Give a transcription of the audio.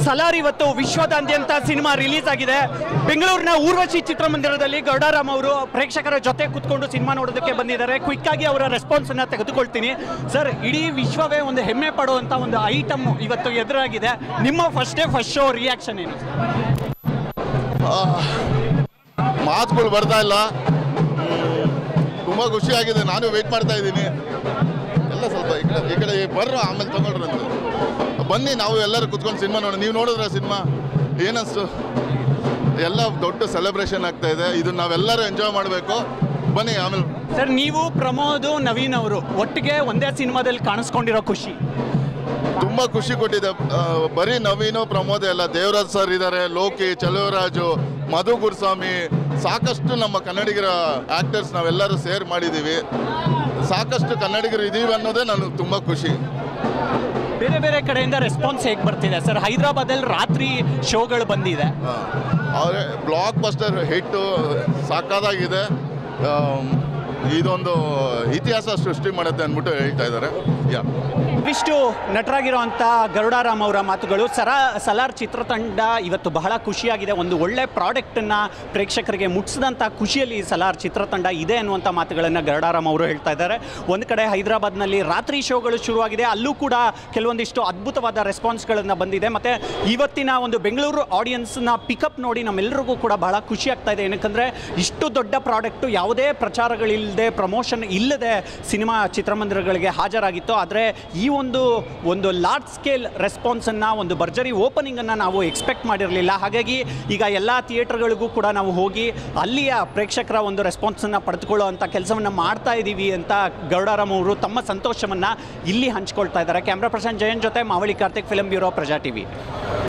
ಸಲಾರ್ ಇವತ್ತು ವಿಶ್ವದಾದ್ಯಂತ cinema release ಆಗಿದೆ ಬೆಂಗಳೂರಿನ ಊರ್ವಶಿ ಚಿತ್ರಮಂದಿರದಲ್ಲಿ ಗೌಡಾರಾಮ್ ಅವರು ಪ್ರೇಕ್ಷಕರ ಜೊತೆ ಕುತ್ಕೊಂಡು ಸಿನಿಮಾ ನೋಡೋದಕ್ಕೆ ಬಂದಿದ್ದಾರೆ ಕ್ವಿಕ್ ಆಗಿ ಅವರ ರೆಸ್ಪಾನ್ಸ್ ಅನ್ನ ತೆಗೆದುಕೊಳ್ತೀನಿ ಸರ್ ಇಡೀ ವಿಶ್ವವೇ ಒಂದು ಹೆಮ್ಮೆ ಪಡುವಂತ ಒಂದು ಐಟಮ್ ಇವತ್ತು ಎದುರಾಗಿದೆ ನಿಮ್ಮ first day first show reaction ಏನು ಮಾತುಗಳು ಬರ್ತಾ ಇಲ್ಲ ತುಂಬ ಖುಷಿಯಾಗಿದೆ ನಾನು ವೆಯ್ಟ್ ಮಾಡ್ತಾ ಇದ್ದೀನಿ ಎಲ್ಲ ಸ್ವಲ್ಪ ಈ ಕಡೆ ಈ ಕಡೆ ಬರ್ರು ಆಮೇಲೆ ತಗೊಳ್ರು ಅಂತ ಬನ್ನಿ ನಾವು ಎಲ್ಲರೂ ಕುತ್ಕೊಂಡು ಸಿನಿಮಾ ನೋಡೋಣ ನೀವು ನೋಡಿದ್ರ ಸಿನಿಮಾ ಏನನ್ಸ್ತು ಎಲ್ಲ ದೊಡ್ಡ ಸೆಲೆಬ್ರೇಷನ್ ಆಗ್ತಾ ಇದೆ ಇದನ್ನ ನಾವೆಲ್ಲರೂ ಎಂಜಾಯ್ ಮಾಡಬೇಕು ಬನ್ನಿ ಆಮೇಲೆ ಸರ್ ನೀವು ಪ್ರಮೋದ್ ನವೀನ್ ಅವರು ಒಟ್ಟಿಗೆ ಒಂದೇ ಸಿನಿಮಾದಲ್ಲಿ ಕಾಣಿಸ್ಕೊಂಡಿರೋ ಖುಷಿ ತುಂಬ ಖುಷಿ ಕೊಟ್ಟಿದೆ ಆ, ಬರೀ ನವೀನು ಪ್ರಮೋದ್ ಎಲ್ಲ ದೇವರಾಜ್ ಸರ್ ಇದ್ದಾರೆ ಲೋಕಿ ಚಲುವರಾಜು ಮಧು ಗುರುಸ್ವಾಮಿ ಸಾಕಷ್ಟು ನಮ್ಮ ಕನ್ನಡಿಗರ ಆಕ್ಟರ್ಸ್ ನಾವೆಲ್ಲರೂ ಸೇರ್ ಮಾಡಿದ್ದೀವಿ ಸಾಕಷ್ಟು ಕನ್ನಡಿಗರು ಇದೀವಿ ಅನ್ನೋದೇ ನನಗೆ ತುಂಬ ಖುಷಿ ಬೇರೆ ಬೇರೆ ಕಡೆಯಿಂದ ರೆಸ್ಪಾನ್ಸ್ ಹೇಗೆ ಬರ್ತಿದೆ ಸರ್ ಹೈದರಾಬಾದಲ್ಲಿ ರಾತ್ರಿ ಶೋಗಳು ಬಂದಿದೆ ಅವರೇ ಬ್ಲಾಕ್ ಬಸ್ಟರ್ ಹಿಟ್ಟು ಸಾಕಾದಾಗಿದೆ ಆಮ್, ಇದೊಂದು ಇತಿಹಾಸ ಸೃಷ್ಟಿ ಮಾಡುತ್ತೆ ಅಂದ್ಬಿಟ್ಟು ಹೇಳ್ತಾ ಇದ್ದಾರೆ ಯಾ ಇಷ್ಟು ನಟರಾಗಿರುವಂಥ ಗರುಡಾರಾಮ್ ಅವರ ಮಾತುಗಳು ಸರ ಸಲಾರ್ ಚಿತ್ರತಂಡ ಇವತ್ತು ಬಹಳ ಖುಷಿಯಾಗಿದೆ ಒಂದು ಒಳ್ಳೆ ಪ್ರಾಡಕ್ಟನ್ನು ಪ್ರೇಕ್ಷಕರಿಗೆ ಮುಟ್ಟಿಸಿದಂಥ ಖುಷಿಯಲ್ಲಿ ಈ ಸಲಾರ್ ಚಿತ್ರತಂಡ ಇದೆ ಅನ್ನುವಂಥ ಮಾತುಗಳನ್ನು ಗರುಡಾರಾಮ್ ಅವರು ಹೇಳ್ತಾ ಇದ್ದಾರೆ ಒಂದು ಕಡೆ ಹೈದರಾಬಾದ್ನಲ್ಲಿ ರಾತ್ರಿ ಶೋಗಳು ಶುರುವಾಗಿದೆ ಅಲ್ಲೂ ಕೂಡ ಕೆಲವೊಂದಿಷ್ಟು ಅದ್ಭುತವಾದ ರೆಸ್ಪಾನ್ಸ್ಗಳನ್ನು ಬಂದಿದೆ ಮತ್ತು ಇವತ್ತಿನ ಒಂದು ಬೆಂಗಳೂರು ಆಡಿಯನ್ಸ್ನ ಪಿಕಪ್ ನೋಡಿ ನಮ್ಮೆಲ್ಲರಿಗೂ ಕೂಡ ಬಹಳ ಖುಷಿ ಆಗ್ತಾ ಇದೆ ಏನಕ್ಕಂದರೆ ಇಷ್ಟು ದೊಡ್ಡ ಪ್ರಾಡಕ್ಟು ಯಾವುದೇ ಪ್ರಚಾರಗಳಿಲ್ಲದೆ ಪ್ರಮೋಷನ್ ಇಲ್ಲದೆ ಸಿನಿಮಾ ಚಿತ್ರಮಂದಿರಗಳಿಗೆ ಹಾಜರಾಗಿತ್ತು ಆದರೆ ಈ ಒಂದು ಒಂದು ಲಾರ್ಜ್ ಸ್ಕೇಲ್ ರೆಸ್ಪಾನ್ಸನ್ನು ಒಂದು ಭರ್ಜರಿ ಓಪನಿಂಗನ್ನು ನಾವು ಎಕ್ಸ್ಪೆಕ್ಟ್ ಮಾಡಿರಲಿಲ್ಲ ಹಾಗಾಗಿ ಈಗ ಎಲ್ಲ ಥಿಯೇಟರ್ಗಳಿಗೂ ಕೂಡ ನಾವು ಹೋಗಿ ಅಲ್ಲಿಯ ಪ್ರೇಕ್ಷಕರ ಒಂದು ರೆಸ್ಪಾನ್ಸನ್ನು ಪಡೆದುಕೊಳ್ಳೋ ಅಂಥ ಕೆಲಸವನ್ನು ಮಾಡ್ತಾ ಇದ್ದೀವಿ ಅಂತ ಗೌಡಾರಾಮ್ ಅವರು ತಮ್ಮ ಸಂತೋಷವನ್ನು ಇಲ್ಲಿ ಹಂಚ್ಕೊಳ್ತಾ ಇದ್ದಾರೆ ಕ್ಯಾಮ್ರಾ ಪರ್ಸನ್ ಜಯನ್ ಜೊತೆ ಮಾವಳಿ Karthik film bureau Praja TV